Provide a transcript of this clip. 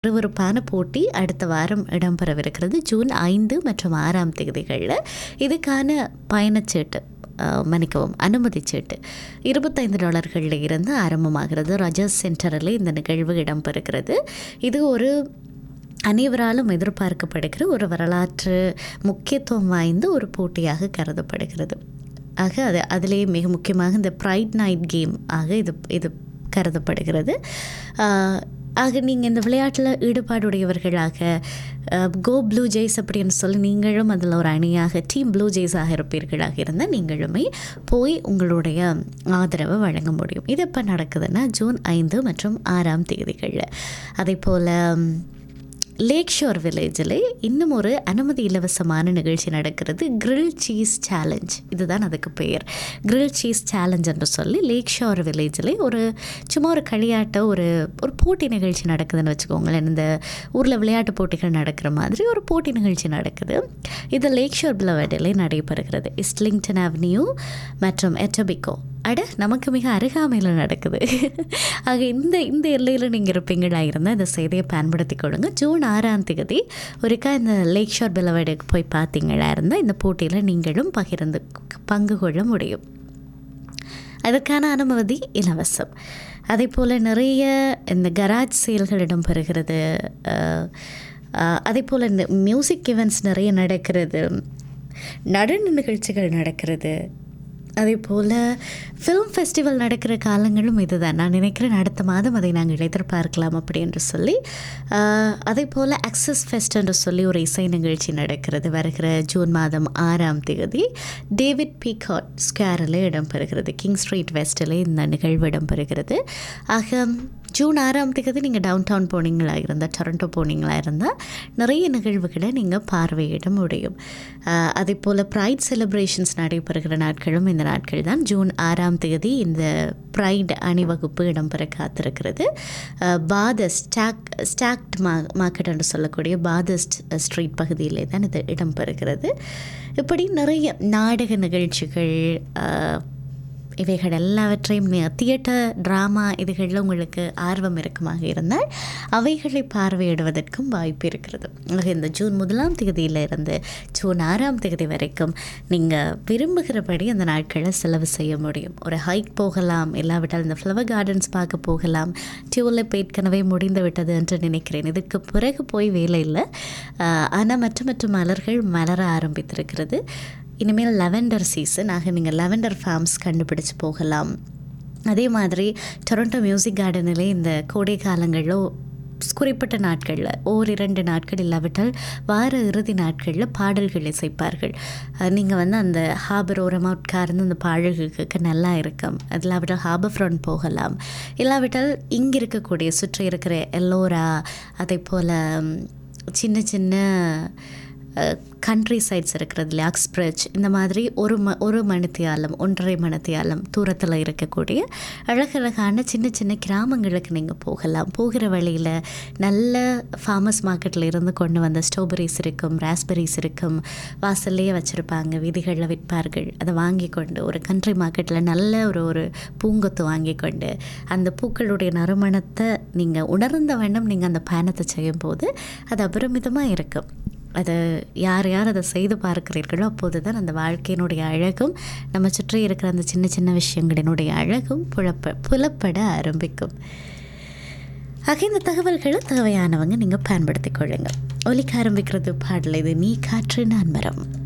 விறுவிறுப்பான போட்டி அடுத்த வாரம் இடம்பெறவிருக்கிறது ஜூன் ஐந்து மற்றும் ஆறாம் தேதிகளில் இதுக்கான பயணச்சீட்டு அஹ், மன்னிக்கவும் அனுமதி சீட்டு இருபத்தைந்து டாலர்களில் இருந்து ஆரம்பமாகிறது ரஜஸ் சென்டரில் இந்த நிகழ்வு இடம்பெறுகிறது இது ஒரு அனைவராலும் எதிர்பார்க்கப்படுகிற ஒரு வரலாற்று முக்கியத்துவம் வாய்ந்த ஒரு போட்டியாக கருதப்படுகிறது ஆக அது அதிலே மிக முக்கியமாக இந்த ப்ரைட் நைட் கேம் ஆக இது இது கருதப்படுகிறது ஆஹ், ஆக நீங்கள் இந்த விளையாட்டில் ஈடுபாடுடையவர்களாக கோ ப்ளூ ஜெய்ஸ் அப்படின்னு சொல்லி நீங்களும் அதில் ஒரு அணியாக டீம் ப்ளூ ஜெய்ஸாக இருப்பீர்களாக இருந்தால் நீங்களுமே போய் உங்களுடைய ஆதரவை வழங்க முடியும் இது எப்போ நடக்குதுன்னா ஜூன் ஐந்து மற்றும் ஆறாம் தேதிகளில் அதே போல் லேக் ஷோர் வில்லேஜில் இன்னும் ஒரு அனுமதி இலவசமான நிகழ்ச்சி நடக்கிறது கிரில் சீஸ் சேலஞ்ச் இதுதான் அதுக்கு பெயர் கிரில் சீஸ் சேலஞ்ச் என்று சொல்லி லேக் ஷோர் வில்லேஜில் ஒரு சும்மா ஒரு களியாட்ட ஒரு ஒரு போட்டி நிகழ்ச்சி நடக்குதுன்னு வச்சுக்கோங்களேன் இந்த ஊரில் விளையாட்டு போட்டிகள் நடக்கிற மாதிரி ஒரு போட்டி நிகழ்ச்சி நடக்குது இது லேக் ஷோர் பிளவடில் நடைபெறுகிறது இஸ்லிங்டன் அவென்யூ மற்றும் எட்டபிகோ அட நமக்கு மிக அருகாமையில் நடக்குது ஆக இந்த இந்த எல்லையில் நீங்கள் இருப்பீங்களா இருந்தால் இந்த செய்தியை பயன்படுத்தி கொடுங்க ஜூன் ஆறாம் தேதி ஒருக்கா இந்த லேக் ஷோர் பிலவடுக்கு போய் பார்த்தீங்களா இருந்தால் இந்த போட்டியில் நீங்களும் பகிர்ந்து பங்கு கொள்ள முடியும் அதற்கான அனுமதி இலவசம் அதே போல் நிறைய இந்த கராஜ் செயல்கள் இடம்பெறுகிறது அஹ், அஹ், அதே போல் இந்த மியூசிக் ஈவெண்ட்ஸ் நிறைய நடக்கிறது நடன நிகழ்ச்சிகள் நடக்கிறது அதே போல் ஃபிலிம் ஃபெஸ்டிவல் நடக்கிற காலங்களும் இதுதான் நான் நினைக்கிறேன் அடுத்த மாதம் அதை நாங்கள் எதிர்பார்க்கலாம் அப்படி என்று சொல்லி ஆஹ், அதே போல் அக்சஸ் ஃபெஸ்ட் என்று சொல்லி ஒரு இசை நிகழ்ச்சி நடக்கிறது வருகிற ஜூன் மாதம் ஆறாம் தேதி டேவிட் பீகாட் ஸ்கொயரில் இடம்பெறுகிறது கிங் ஸ்ட்ரீட் வெஸ்டில் இந்த நிகழ்வு இடம்பெறுகிறது ஆக ஜூன் ஆறாம் தேதி நீங்கள் டவுன் டவுன் போனீங்களா இருந்தால் டொரண்டோ போனீங்களா இருந்தால் நிறைய நிகழ்வுகளை நீங்கள் பார்வையிட முடியும் ஆஹ் அதே போல் ப்ரைட் செலிப்ரேஷன்ஸ் நடைபெறுகிற நாட்களும் இந்த நாட்கள் தான் ஜூன் ஆறாம் தேதி இந்த ப்ரைட் அணிவகுப்பு இடம்பெற காத்திருக்கிறது ஆஹ் பாதஸ் ஸ்டாக் ஸ்டாக்ட் மா மார்க்கெட் என்று சொல்லக்கூடிய பாதஸ்ட் ஸ்ட்ரீட் பகுதியிலே தான் இது இடம்பெறுகிறது இப்படி நிறைய நாடக நிகழ்ச்சிகள் ஆஹ் இவைகள் எல்லாவற்றையும் தியேட்டர் ட்ராமா இதுகளில் உங்களுக்கு ஆர்வம் இருக்குமாக இருந்தால் அவைகளை பார்வையிடுவதற்கும் வாய்ப்பு இருக்கிறது ஆக இந்த ஜூன் முதலாம் தேதியிலிருந்து ஜூன் ஆறாம் தேதி வரைக்கும் நீங்கள் விரும்புகிறபடி அந்த நாட்களை செலவு செய்ய முடியும் ஒரு ஹைக் போகலாம் இல்லாவிட்டால் இந்த ஃப்ளவர் கார்டன்ஸ் பார்க்க போகலாம் டியூலிப் ஏற்கனவே முடிந்து விட்டது என்று நினைக்கிறேன் இதுக்கு பிறகு போய் வேலை இல்லை ஆனால் மற்ற மற்ற மலர்கள் மலர ஆரம்பித்திருக்கிறது இனிமேல் லெவெண்டர் சீசன் ஆக நீங்கள் லெவெண்டர் ஃபார்ம்ஸ் கண்டுபிடிச்சு போகலாம் அதே மாதிரி டொரண்டோ மியூசிக் கார்டனிலே இந்த கோடை காலங்களில் குறிப்பிட்ட நாட்களில் ஓரிரண்டு நாட்கள் இல்லாவிட்டால் வார இறுதி நாட்களில் பாடல்கள் இசைப்பார்கள் நீங்கள் வந்து அந்த ஹாபர் ஓரமாக உட்கார்ந்து அந்த பாடல்கள் கேட்க நல்லா இருக்கும் அது இல்லாவிட்டால் ஹாபர் ஃப்ரண்ட் போகலாம் இல்லாவிட்டால் இங்கே இருக்கக்கூடிய சுற்றி இருக்கிற எல்லோரா அதே போல் ம், சின்ன சின்ன கண்ட்ரி சைட்ஸ் இருக்கிறது இல்லையா அக்ஸ்பிரச் இந்த மாதிரி ஒரு ம ஒரு மணித்தியாலம் ஒன்றரை மணித்தியாலம் தூரத்தில் இருக்கக்கூடிய அழகழகான சின்ன சின்ன கிராமங்களுக்கு நீங்கள் போகலாம் போகிற வழியில் நல்ல ஃபார்மர்ஸ் மார்க்கெட்டில் இருந்து கொண்டு வந்த ஸ்ட்ராபெரிஸ் இருக்கும் ராஸ்பெரிஸ் இருக்கும் வாசல்லையே வச்சுருப்பாங்க வீதிகளில் விற்பார்கள் அதை வாங்கி கொண்டு ஒரு கண்ட்ரி மார்க்கெட்டில் நல்ல ஒரு ஒரு பூங்கொத்து வாங்கி கொண்டு அந்த பூக்களுடைய நறுமணத்தை நீங்கள் உணர்ந்த வண்ணம் நீங்கள் அந்த பயணத்தை செய்யும்போது அது அபரிமிதமாக இருக்கும் அது யார் யார் அதை செய்து பார்க்கிறீர்களோ அப்போது தான் அந்த வாழ்க்கையினுடைய அழகும் நம்ம சுற்றி இருக்கிற அந்த சின்ன சின்ன விஷயங்களினுடைய அழகும் புலப்ப புலப்பட ஆரம்பிக்கும் ஆக இந்த தகவல்களை தேவையானவங்க நீங்கள் பயன்படுத்திக் கொள்ளுங்கள் ஒலிக்க ஆரம்பிக்கிறது பாடல் இது நீ காற்று நான் மரம்